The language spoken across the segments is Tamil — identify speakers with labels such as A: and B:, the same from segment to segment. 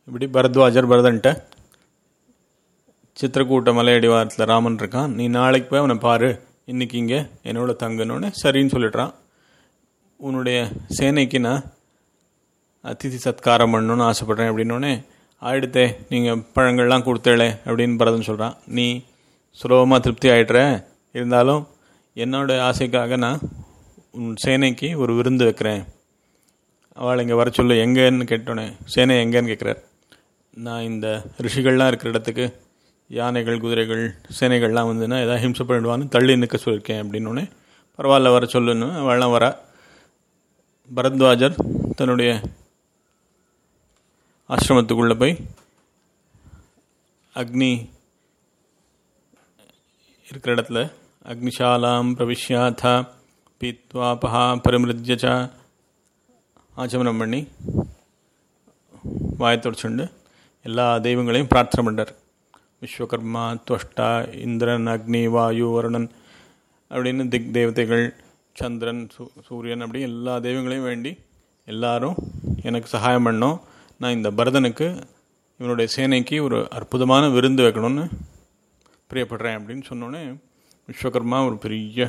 A: இப்படி பரத்வாஜர் பரதன்ட்ட சித்திரக்கூட்ட மலையடிவாரத்தில் ராமன் இருக்கான் நீ நாளைக்கு போய் அவனை பாரு இன்னைக்கு இங்கே என்னோட தங்கணுன்னு சரின்னு சொல்லிடுறான் உன்னுடைய சேனைக்கு நான் அதிதி சத்காரம் பண்ணணும்னு ஆசைப்பட்றேன் அப்படின்னோடனே ஆயிடுத்தே நீங்கள் பழங்கள்லாம் கொடுத்தேளே அப்படின்னு பரதன் சொல்கிறான் நீ சுலபமாக திருப்தி ஆயிடுற இருந்தாலும் என்னோட ஆசைக்காக நான் உன் சேனைக்கு ஒரு விருந்து வைக்கிறேன் அவள் இங்கே வர சொல்லு எங்கேன்னு கேட்டோன்னே சேனை எங்கேன்னு கேட்குறார் நான் இந்த ரிஷிகள்லாம் இருக்கிற இடத்துக்கு யானைகள் குதிரைகள் சேனைகள்லாம் வந்துன்னா ஏதாவது ஹிம்சை பண்ணிடுவான்னு தள்ளி நிற்க சொல்லியிருக்கேன் அப்படின்னோடனே பரவாயில்ல வர சொல்லுன்னு அவள்லாம் வரா பரத்வாஜர் தன்னுடைய ஆசிரமத்துக்குள்ளே போய் அக்னி இருக்கிற இடத்துல அக்னிஷாலாம் பிரவிஷ்யாதா பீத்வாபஹா பரிமிருஜ்யச்ச ஆச்சமனம் பண்ணி வாயை தொடச்சுண்டு எல்லா தெய்வங்களையும் பிரார்த்தனை பண்ணார் விஸ்வகர்மா துவஷ்டா இந்திரன் அக்னி வாயு வருணன் அப்படின்னு திக் தேவதைகள் சந்திரன் சூ சூரியன் அப்படி எல்லா தெய்வங்களையும் வேண்டி எல்லாரும் எனக்கு சகாயம் பண்ணோம் நான் இந்த பரதனுக்கு இவனுடைய சேனைக்கு ஒரு அற்புதமான விருந்து வைக்கணும்னு பிரியப்படுறேன் அப்படின்னு சொன்னோன்னே விஸ்வகர்மா ஒரு பெரிய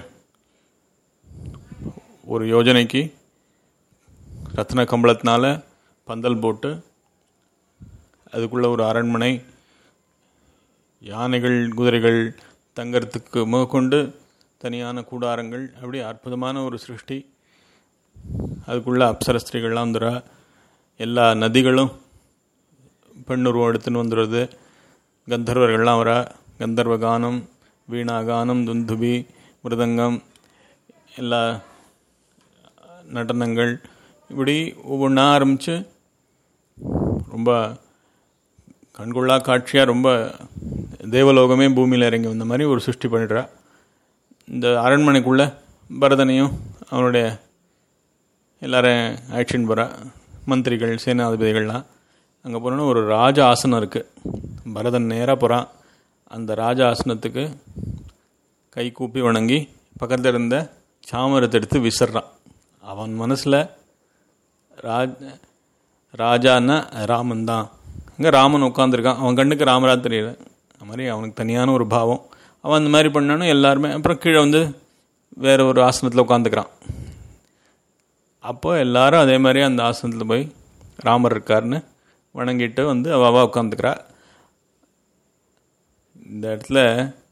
A: ஒரு யோஜனைக்கு ரத்ன கம்பளத்தினால பந்தல் போட்டு அதுக்குள்ளே ஒரு அரண்மனை யானைகள் குதிரைகள் தங்கறதுக்கு முதற்கொண்டு தனியான கூடாரங்கள் அப்படி அற்புதமான ஒரு சிருஷ்டி அதுக்குள்ளே அப்சர ஸ்திரீகள்லாம் வந்துடுறா எல்லா நதிகளும் பெண்ணுருவம் எடுத்துன்னு வந்துடுறது கந்தர்வர்கள்லாம் வரா கந்தர்வ கானம் வீணா கானம் துந்துபி மிருதங்கம் எல்லா நடனங்கள் இப்படி ஒவ்வொன்றா ஆரம்பித்து ரொம்ப கண்கொள்ளா காட்சியாக ரொம்ப தேவலோகமே பூமியில் இறங்கி வந்த மாதிரி ஒரு சிருஷ்டி பண்ணிடுறா இந்த அரண்மனைக்குள்ளே பரதனையும் அவனுடைய எல்லாரையும் ஆக்ஷன் போகிறா மந்திரிகள் சேனாதிபதிகள்லாம் அங்கே போனோன்னா ஒரு ராஜ ஆசனம் இருக்குது பரதன் நேராக போகிறான் அந்த ராஜ ஆசனத்துக்கு கை கூப்பி வணங்கி பக்கத்தில் இருந்த சாமரத்தை எடுத்து விசிறான் அவன் மனசில் ராஜ் ராஜான்னா ராமன் தான் அங்கே ராமன் உட்காந்துருக்கான் அவன் கண்ணுக்கு ராமரா தெரியல அது மாதிரி அவனுக்கு தனியான ஒரு பாவம் அவன் அந்த மாதிரி பண்ணானு எல்லாருமே அப்புறம் கீழே வந்து வேற ஒரு ஆசனத்தில் உட்காந்துக்கிறான் அப்போ எல்லாரும் அதே மாதிரி அந்த ஆசனத்தில் போய் ராமர் இருக்காருன்னு வணங்கிட்டு வந்து அவ உட்காந்துக்கிறா இந்த இடத்துல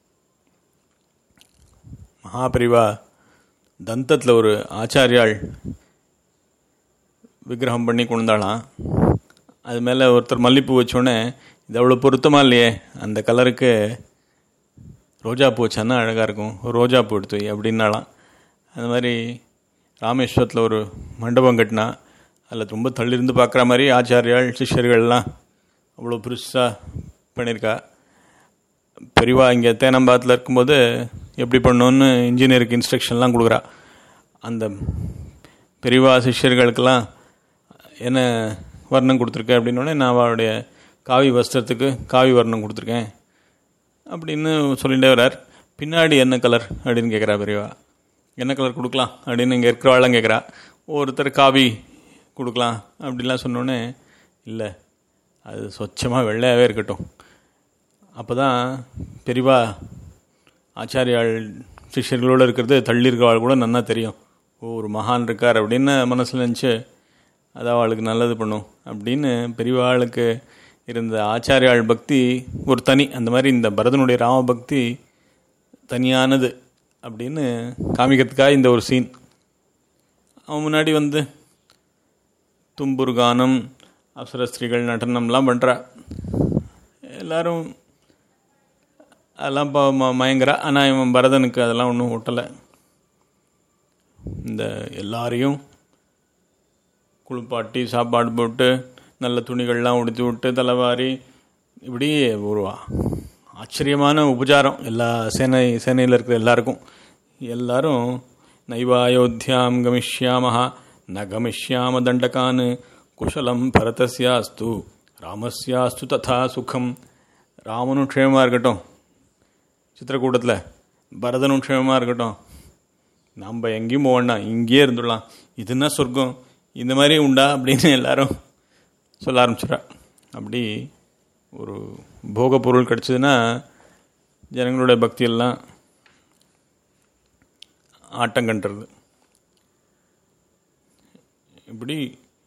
A: மகாபரிவா தந்தத்தில் ஒரு ஆச்சாரியாள் விக்கிரகம் பண்ணி கொண்டாலாம் அது மேலே ஒருத்தர் மல்லிப்பூ வச்சோடனே இது அவ்வளோ பொருத்தமாக இல்லையே அந்த கலருக்கு ரோஜா பூ வச்சானா அழகாக இருக்கும் ஒரு ரோஜா பூ எடுத்து வை அப்படின்னாலாம் அந்த மாதிரி ராமேஸ்வரத்தில் ஒரு மண்டபம் கட்டினா அதில் ரொம்ப தள்ளிருந்து பார்க்குற மாதிரி ஆச்சாரியாள் சிஷ்யர்கள்லாம் அவ்வளோ பெருசாக பண்ணியிருக்கா பெரியவா இங்கே தேனம்பாத்தில் இருக்கும்போது எப்படி பண்ணணுன்னு இன்ஜினியருக்கு இன்ஸ்ட்ரக்ஷன்லாம் கொடுக்குறா அந்த பெரியவா சிஷ்யர்களுக்கெல்லாம் என்ன வர்ணம் கொடுத்துருக்கேன் அப்படின்னோடனே நான் அவளுடைய காவி வஸ்திரத்துக்கு காவி வர்ணம் கொடுத்துருக்கேன் அப்படின்னு சொல்லிகிட்டே வர்றார் பின்னாடி என்ன கலர் அப்படின்னு கேட்குறா பெரியவா என்ன கலர் கொடுக்கலாம் அப்படின்னு இங்கே இருக்கிறவாள்லாம் கேட்குறா ஒருத்தர் காவி கொடுக்கலாம் அப்படிலாம் சொன்னோடனே இல்லை அது சொச்சமாக வெள்ளையாகவே இருக்கட்டும் அப்போ தான் பெரியவா ஆச்சாரியாள் சிஷ்யர்களோடு இருக்கிறது தள்ளி இருக்கிறவாள் கூட நன்னா தெரியும் ஓ ஒரு மகான் இருக்கார் அப்படின்னு மனசில் நினச்சி அது அவளுக்கு நல்லது பண்ணும் அப்படின்னு பெரியவாளுக்கு இருந்த ஆச்சாரியாள் பக்தி ஒரு தனி அந்த மாதிரி இந்த பரதனுடைய ராம பக்தி தனியானது அப்படின்னு காமிக்கிறதுக்காக இந்த ஒரு சீன் அவன் முன்னாடி வந்து தும்புர் கானம் அப்சரஸ்திரிகள் நடனம்லாம் பண்ணுறா எல்லாரும் அதெல்லாம் இப்போ ம மயங்குறா ஆனால் இவன் பரதனுக்கு அதெல்லாம் ஒன்றும் ஒட்டலை இந்த எல்லாரையும் குளிப்பாட்டி சாப்பாடு போட்டு நல்ல துணிகள்லாம் உடுத்தி விட்டு தலைவாரி இப்படி ஒரு ஆச்சரியமான உபச்சாரம் எல்லா சேனை சேனையில் இருக்கிற எல்லாருக்கும் எல்லாரும் நைவா அயோத்தியாம் கமிஷ்யாமஹா ந கமிஷ்யாம தண்டகான் குஷலம் பரதஸ்யாஸ்து ராமஸ்யாஸ்து ததா சுகம் ராமனும் க்ஷேமமாக இருக்கட்டும் சித்திரக்கூட்டத்தில் பரதனும் க்ஷேமமாக இருக்கட்டும் நம்ம எங்கேயும் போக வேண்டாம் இங்கேயே இருந்துடலாம் இதுன்னா சொர்க்கம் இந்த மாதிரி உண்டா அப்படின்னு எல்லாரும் சொல்ல ஆரம்பிச்சிடா அப்படி ஒரு போக பொருள் கிடச்சதுன்னா ஜனங்களுடைய பக்தியெல்லாம் ஆட்டம் கண்டுறது இப்படி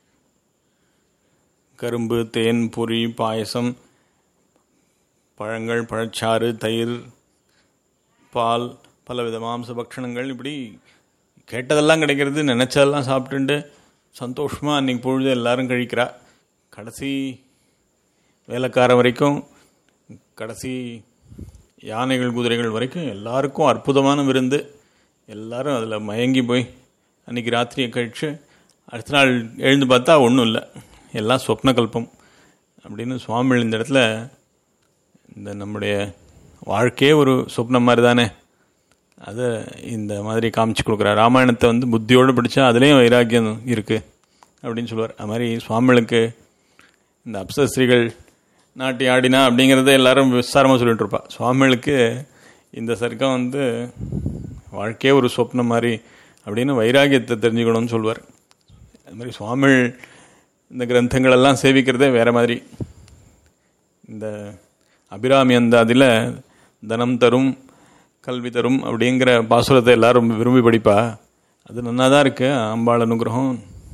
A: கரும்பு தேன் பொரி பாயசம் பழங்கள் பழச்சாறு தயிர் பால் பலவித மாம்ச பக்ஷணங்கள் இப்படி கேட்டதெல்லாம் கிடைக்கிறது நினச்சதெல்லாம் சாப்பிட்டுண்டு சந்தோஷமாக அன்றைக்கி பொழுது எல்லாரும் கழிக்கிறா கடைசி வேலைக்காரன் வரைக்கும் கடைசி யானைகள் குதிரைகள் வரைக்கும் எல்லாருக்கும் அற்புதமான விருந்து எல்லாரும் அதில் மயங்கி போய் அன்றைக்கி ராத்திரியை கழித்து அடுத்த நாள் எழுந்து பார்த்தா ஒன்றும் இல்லை எல்லாம் சொப்ன கல்பம் அப்படின்னு சுவாமி இந்த இடத்துல இந்த நம்முடைய வாழ்க்கையே ஒரு சொப்னம் மாதிரி தானே அதை இந்த மாதிரி காமிச்சு கொடுக்குறார் ராமாயணத்தை வந்து புத்தியோடு படித்தா அதுலேயும் வைராக்கியம் இருக்குது அப்படின்னு சொல்லுவார் அது மாதிரி சுவாமிகளுக்கு இந்த அப்சஸ்திரிகள் நாட்டி ஆடினா அப்படிங்கிறத எல்லாரும் விசாரமாக சொல்லிட்டு இருப்பா சுவாமிகளுக்கு இந்த சர்க்கம் வந்து வாழ்க்கையே ஒரு சொப்னம் மாதிரி அப்படின்னு வைராகியத்தை தெரிஞ்சுக்கணும்னு சொல்லுவார் அது மாதிரி சுவாமிகள் இந்த கிரந்தங்கள் எல்லாம் சேவிக்கிறதே வேறு மாதிரி இந்த அபிராமி அந்த அதில் தனம் தரும் கல்வி தரும் அப்படிங்கிற பாசுரத்தை எல்லாரும் விரும்பி படிப்பா அது நன்னா தான் இருக்கு அம்பாள் அனுகிரகம்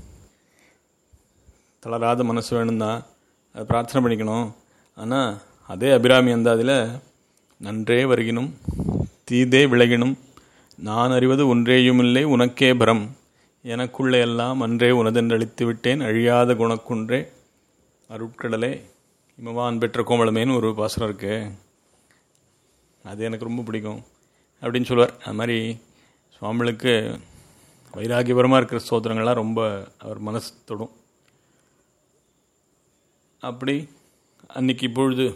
A: தளராத மனசு வேணும் தான் அதை பிரார்த்தனை பண்ணிக்கணும் ஆனால் அதே அபிராமி அந்த அதில் நன்றே வருகினும் தீதே விலகினும் நான் அறிவது ஒன்றேயும் இல்லை உனக்கே பரம் எனக்குள்ளே எல்லாம் அன்றே உனதென்றழித்து விட்டேன் அழியாத குணக்குன்றே அருட்கடலே இமவான் பெற்ற கோமளமேன்னு ஒரு பாசனம் இருக்கு அது எனக்கு ரொம்ப பிடிக்கும் அப்படின்னு சொல்லுவார் அது மாதிரி சுவாமிகளுக்கு வைராகியபரமாக இருக்கிற ஸ்தோத்திரங்கள்லாம் ரொம்ப அவர் மனசு தொடும் அப்படி அன்னைக்கு பொழுது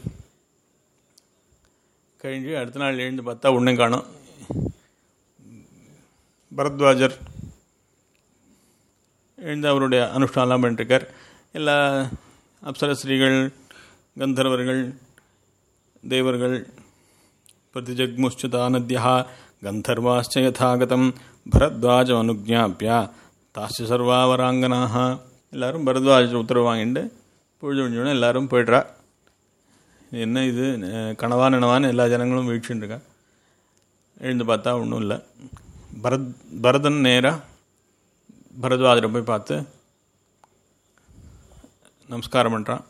A: கழிஞ்சு அடுத்த நாள் எழுந்து பார்த்தா ஒன்றும் காணும் பரத்வாஜர் எழுந்து அவருடைய அனுஷ்டானலாம் பண்ணிட்டுருக்கார் எல்லா அப்சரஸ்ரீகள் கந்தர்வர்கள் தேவர்கள் பிரதிஜக்முஷ்சுதா நத்யா கந்தர்வாச்ச யதாகதம் பரத்வாஜ அனுஜாபியா தாஸ்ய சர்வாவராங்கனாக எல்லாரும் பரத்வாஜ உத்தரவு வாங்கிட்டு பொழுது முடிஞ்சோடனே எல்லாரும் போய்ட்றா என்ன இது கனவா நினவான்னு எல்லா ஜனங்களும் வீழ்ச்சின்னு இருக்கா எழுந்து பார்த்தா ஒன்றும் இல்லை பரத் பரதன் நேராக பரத்வாஜரை போய் பார்த்து நமஸ்காரம் பண்ணுறான்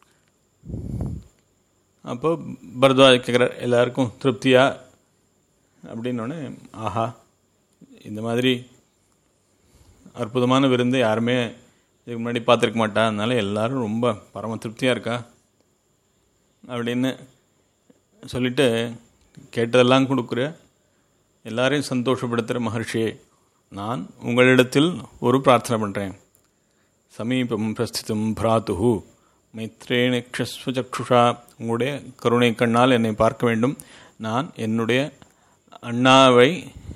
A: அப்போ பரத்வாஜ் கேட்குறார் எல்லாருக்கும் திருப்தியா அப்படின்னோடனே ஆஹா இந்த மாதிரி அற்புதமான விருந்து யாருமே இதுக்கு முன்னாடி பார்த்துருக்க மாட்டா அதனால எல்லாரும் ரொம்ப பரம திருப்தியாக இருக்கா அப்படின்னு சொல்லிட்டு கேட்டதெல்லாம் கொடுக்குற எல்லாரையும் சந்தோஷப்படுத்துகிற மகர்ஷியே நான் உங்களிடத்தில் ஒரு பிரார்த்தனை பண்ணுறேன் சமீபம் பிரஸ்திதம் பிராத்து மைத்ரேண சக்ஷுஷா உங்களுடைய கருணை கண்ணால் என்னை பார்க்க வேண்டும் நான் என்னுடைய அண்ணாவை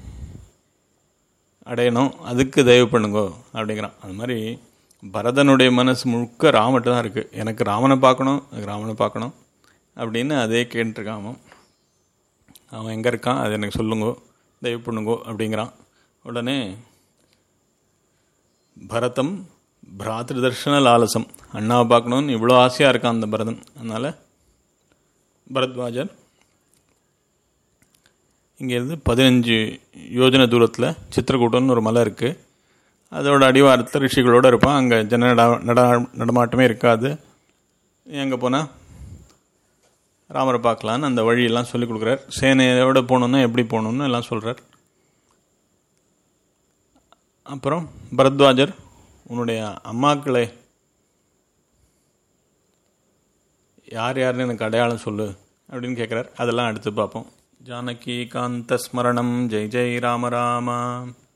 A: அடையணும் அதுக்கு தயவு பண்ணுங்கோ அப்படிங்கிறான் அது மாதிரி பரதனுடைய மனசு முழுக்க ராமட்டு தான் இருக்குது எனக்கு ராமனை பார்க்கணும் எனக்கு ராமனை பார்க்கணும் அப்படின்னு அதே கேட்டுருக்கான் அவன் அவன் எங்கே இருக்கான் அது எனக்கு சொல்லுங்கோ தயவு பண்ணுங்கோ அப்படிங்கிறான் உடனே பரதம் பிராத்திரு தர்ஷன லாலசம் அண்ணாவை பார்க்கணுன்னு இவ்வளோ ஆசையாக இருக்கான் அந்த பரதன் அதனால் பரத்வாஜர் இங்கேருந்து பதினஞ்சு யோஜனை தூரத்தில் சித்திரக்கூட்டம்னு ஒரு மலை இருக்குது அதோட அடிவாரத்தில் ரிஷிகளோடு இருப்பான் அங்கே ஜன நட நட நடமாட்டமே இருக்காது எங்கே போனால் ராமரை பார்க்கலான்னு அந்த வழியெல்லாம் சொல்லிக் கொடுக்குறார் சேனையோட போகணுன்னா எப்படி போகணுன்னு எல்லாம் சொல்கிறார் அப்புறம் பரத்வாஜர் உன்னுடைய அம்மாக்களை யார் யாருன்னு எனக்கு அடையாளம் சொல்லு அப்படின்னு கேட்குறார் அதெல்லாம் அடுத்து பார்ப்போம் ஜானகி காந்த ஸ்மரணம் ஜெய் ஜெய் ராம ராமா